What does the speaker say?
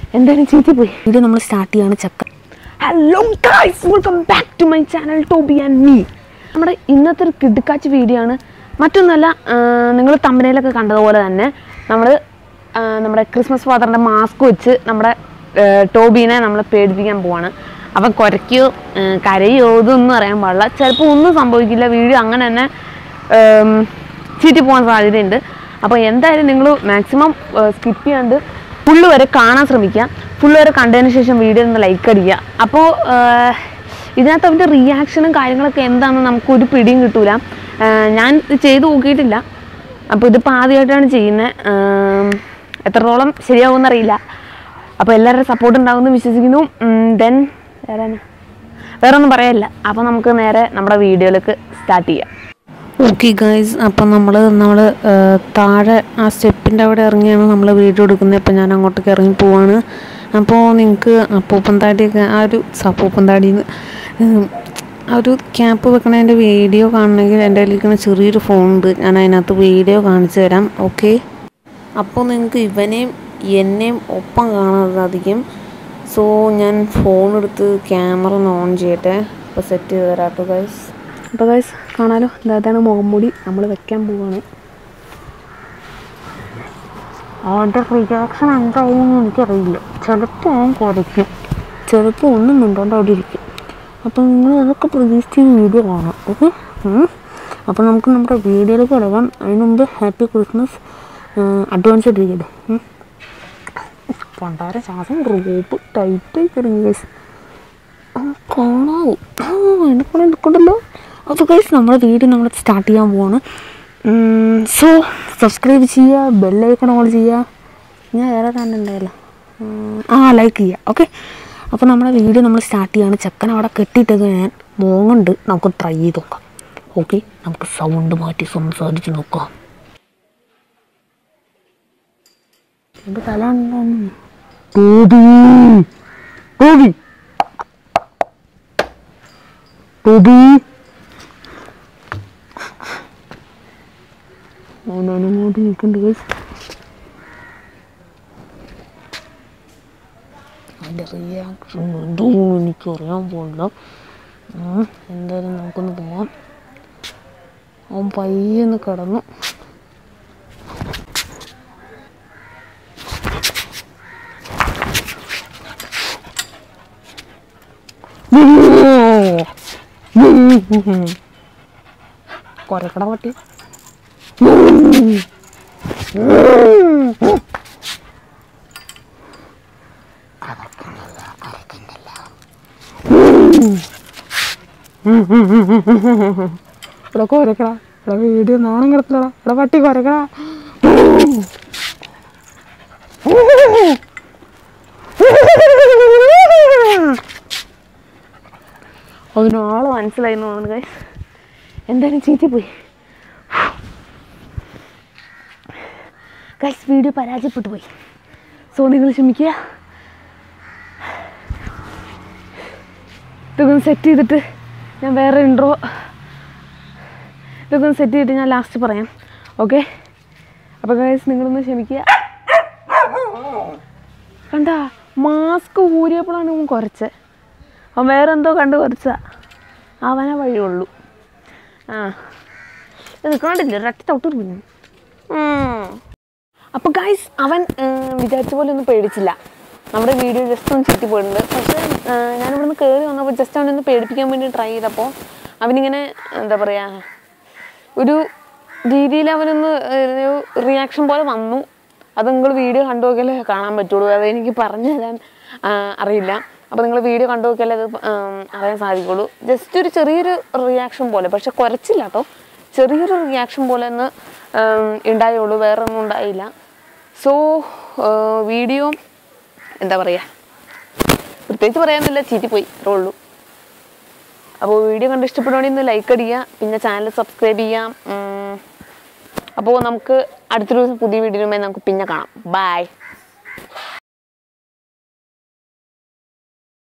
എന്തായാലും ചീറ്റി പോയി വീഡിയോ നമ്മൾ സ്റ്റാർട്ട് ചെയ്യാണ് ചക്ക hello guys welcome back to my channel Toby and me നമ്മുടെ ഇന്നത്തെ ഒരു കിടുക്കാച്ച് വീഡിയോ ആണ് മറ്റൊന്നല്ല നിങ്ങൾ തമ്പനയിലൊക്കെ കണ്ടതുപോലെ തന്നെ നമ്മൾ നമ്മുടെ ക്രിസ്മസ് ഫാദറിൻ്റെ മാസ്ക് വെച്ച് നമ്മുടെ ആ, ടോബീനെ നമ്മൾ പേടിപ്പിക്കാൻ പോവാണ് അവൻ കുരയ്ക്കോ ആ, കരയോ ഇതൊന്നും അറിയാൻ പാടില്ല ചിലപ്പോൾ ഒന്നും സംഭവിക്കില്ല വീഡിയോ അങ്ങനെ തന്നെ ഉം, ചീറ്റി പോകാൻ സാധ്യതയുണ്ട് അപ്പോൾ എന്തായാലും നിങ്ങൾ മാക്സിമം സ്കിപ്പ് ചെയ്യാണ്ട് ഫുള്ള് വരെ കാണാൻ ശ്രമിക്കുക ഫുള്ള് വരെ കണ്ടതിന് ശേഷം വീഡിയോ ഒന്ന് ലൈക്ക് അടിക്കുക അപ്പോൾ ഇതിനകത്ത് അവൻ്റെ റിയാക്ഷനും കാര്യങ്ങളൊക്കെ എന്താണെന്ന് നമുക്കൊരു പിടിയും കിട്ടൂല ആ, ഞാൻ ഇത് ചെയ്ത് നോക്കിയിട്ടില്ല അപ്പോൾ ഇതിപ്പോൾ ആദ്യമായിട്ടാണ് ചെയ്യുന്നത് എത്രത്തോളം ശരിയാവുമെന്നറിയില്ല അപ്പോൾ എല്ലാവരുടെ സപ്പോർട്ട് ഉണ്ടാകുമെന്ന് വിശ്വസിക്കുന്നു ദെൻ വേറെ എന്നാ? വേറെ ഒന്നും പറയാനില്ല അപ്പോൾ നമുക്ക് നേരെ നമ്മുടെ വീഡിയോയിലേക്ക് സ്റ്റാർട്ട് ചെയ്യാം ഓക്കെ ഗൈസ് അപ്പം നമ്മൾ നമ്മൾ താഴെ ആ സ്റ്റെപ്പിൻ്റെ അവിടെ ഇറങ്ങിയാണ് നമ്മൾ വീഡിയോ എടുക്കുന്നത് അപ്പം ഞാൻ അങ്ങോട്ടേക്ക് ഇറങ്ങി പോവാണ് അപ്പോൾ നിങ്ങൾക്ക് അപ്പൂപ്പൻ താടിയൊക്കെ ആ ഒരു സപ്പൂപ്പൻ താടിന്ന് ആ ഒരു ക്യാപ്പ് വെക്കണതിൻ്റെ വീഡിയോ കാണണമെങ്കിൽ എൻ്റെ കയ്യിൽ ഇരിക്കുന്ന ചെറിയൊരു ഫോൺ ഉണ്ട് ഞാൻ അതിനകത്ത് വീഡിയോ കാണിച്ചു തരാം ഓക്കെ അപ്പോൾ നിങ്ങൾക്ക് ഇവനെയും എന്നെയും ഒപ്പം കാണാൻ സാധിക്കും സോ ഞാൻ ഫോൺ എടുത്ത് ക്യാമറ ഒന്ന് ഓൺ ചെയ്യട്ടെ അപ്പോൾ സെറ്റ് ചെയ്ത് തരാം കേട്ടോ ഗൈസ് അപ്പോൾ ഗൈസ് കാണാലോ ഇതാണ് മുഖംമൂടി നമ്മൾ വെക്കാൻ പോവാണ് അവൻ്റെ റിയാക്ഷൻ എന്താവും എനിക്കറിയില്ല ചിലപ്പോൾ അവൻ കുറയ്ക്കും ചിലപ്പോൾ ഒന്നും മിണ്ടാണ്ട് അവിടെ ഇരിക്കും അപ്പോൾ നിങ്ങൾ അതൊക്കെ പ്രതീക്ഷിച്ച് വീഡിയോ കാണാം ഓക്കെ അപ്പോൾ നമുക്ക് നമ്മുടെ വീഡിയോയിലേക്ക് കിടക്കാം അതിന് മുമ്പ് ഹാപ്പി ക്രിസ്മസ് അഡ്വാൻസ് ഇട്ടിരിക്കട്ടെ പണ്ടാര ശ്വാസം റൂപ്പ് ടൈറ്റായി കിടങ്ങി ഗൈസ് കാണാവൂ ആ എന്നെ പോലെ നിൽക്കണ്ടല്ലോ അപ്പോൾ ഗൈസ് നമ്മുടെ വീഡിയോ നമ്മൾ സ്റ്റാർട്ട് ചെയ്യാൻ പോവാണ് സോ സബ്സ്ക്രൈബ് ചെയ്യുക ബെല്ലൈക്കൺ ഓൾ ചെയ്യുക ഞാൻ വേറെ കണ്ടുണ്ടായല്ലോ ആ ലൈക്ക് ചെയ്യുക ഓക്കെ അപ്പോൾ നമ്മുടെ വീഡിയോ നമ്മൾ സ്റ്റാർട്ട് ചെയ്യാണ് ചെക്കൻ അവിടെ കെട്ടിയിട്ടത് ഞാൻ മോങ്ങുണ്ട് നമുക്ക് ട്രൈ ചെയ്ത് നോക്കാം ഓക്കെ നമുക്ക് സൗണ്ട് മാറ്റി സംസാരിച്ച് നോക്കാം എൻ്റെ തല ഉണ്ടോന്ന് ടോബി ടോബി ടോബി അവനങ്ങോട്ട് നിൽക്കുന്നുണ്ട് ഗൈസ് അതിൻ്റെ റിയാക്ഷൻ എന്തോ എനിക്കറിയാൻ പോകില്ല ഉം, എന്തായാലും നമുക്കൊന്ന് പോവാം അവൻ പയ്യൊന്ന് കിടന്നു കൊരക്കട പട്ടി ഇവിടെ കൊരക്കടാ ഇവിടെ വീഡിയോ നാണം കിടത്തില്ലടാ ഇവിടെ പട്ടി കൊരക്കടാ അതിനാള് മനസ്സിലായി എന്ന് തോന്നുന്നു ഗൈസ് എന്തായാലും ചീറ്റി പോയി ഗൈസ് വീഡിയോ പരാജയപ്പെട്ടു പോയി സോ നിങ്ങൾ ക്ഷമിക്കുക ഇതൊക്കെ ഒന്ന് സെറ്റ് ചെയ്തിട്ട് ഞാൻ വേറെ ഇൻട്രോ ഇതൊക്കെ ഒന്ന് സെറ്റ് ചെയ്തിട്ട് ഞാൻ ലാസ്റ്റ് പറയാം ഓക്കെ അപ്പോൾ ഗൈസ് നിങ്ങളൊന്ന് ക്ഷമിക്കുക കണ്ട മാസ്ക് ഊരിയപ്പോഴാണ് ഇവൻ കുറച്ചത് അവൻ വേറെ എന്തോ കണ്ട് കുറച്ചാ അവനെ വഴിയുള്ളൂ ആ ഇത് നിൽക്കണ്ടില്ല ഒരൊറ്റ തൊട്ട് പിന്നെ അപ്പോൾ ഗൈസ് അവൻ ഉം, വിചാരിച്ച പോലെ ഒന്നും പേടിച്ചില്ല നമ്മുടെ വീഡിയോ ജസ്റ്റ് ഒന്ന് ചുറ്റി പോയിട്ടുണ്ട് പക്ഷേ ആ, ഞാനിവിടുന്ന് കയറി വന്നപ്പോൾ ജസ്റ്റ് അവനൊന്ന് പേടിപ്പിക്കാൻ വേണ്ടി ട്രൈ ചെയ്തപ്പോൾ അവനിങ്ങനെ എന്താ പറയുക ഒരു രീതിയിൽ അവനൊന്ന് ഒരു റിയാക്ഷൻ പോലെ വന്നു അത് നിങ്ങൾ വീഡിയോ കണ്ടു നോക്കിയാലേ കാണാൻ പറ്റുള്ളൂ അത് എനിക്ക് പറഞ്ഞു തരാൻ ആ, അറിയില്ല അപ്പോൾ നിങ്ങൾ വീഡിയോ കണ്ടു നോക്കിയാലേ അത് ഉം, അറിയാൻ സാധിക്കുള്ളൂ ജസ്റ്റ് ഒരു ചെറിയൊരു റിയാക്ഷൻ പോലെ പക്ഷെ കുറച്ചില്ല കേട്ടോ ചെറിയൊരു റിയാക്ഷൻ പോലെ ഒന്ന് ഉം, ഉണ്ടായുള്ളൂ വേറെ ഒന്നും ഉണ്ടായില്ല സോ വീഡിയോ എന്താ പറയുക പ്രത്യേകിച്ച് പറയാനൊന്നുമില്ല ചീറ്റിപ്പോയി അത്രേ ഉള്ളൂ അപ്പോൾ വീഡിയോ കണ്ട് ഇഷ്ടപ്പെടുവാണെങ്കിൽ ഒന്ന് ലൈക്ക് അടിക്കുക പിന്നെ ചാനൽ സബ്സ്ക്രൈബ് ചെയ്യാം ഉം. അപ്പോൾ നമുക്ക് അടുത്തൊരു പുതിയ വീഡിയോയുമായി നമുക്ക് പിന്നെ കാണാം ബൈ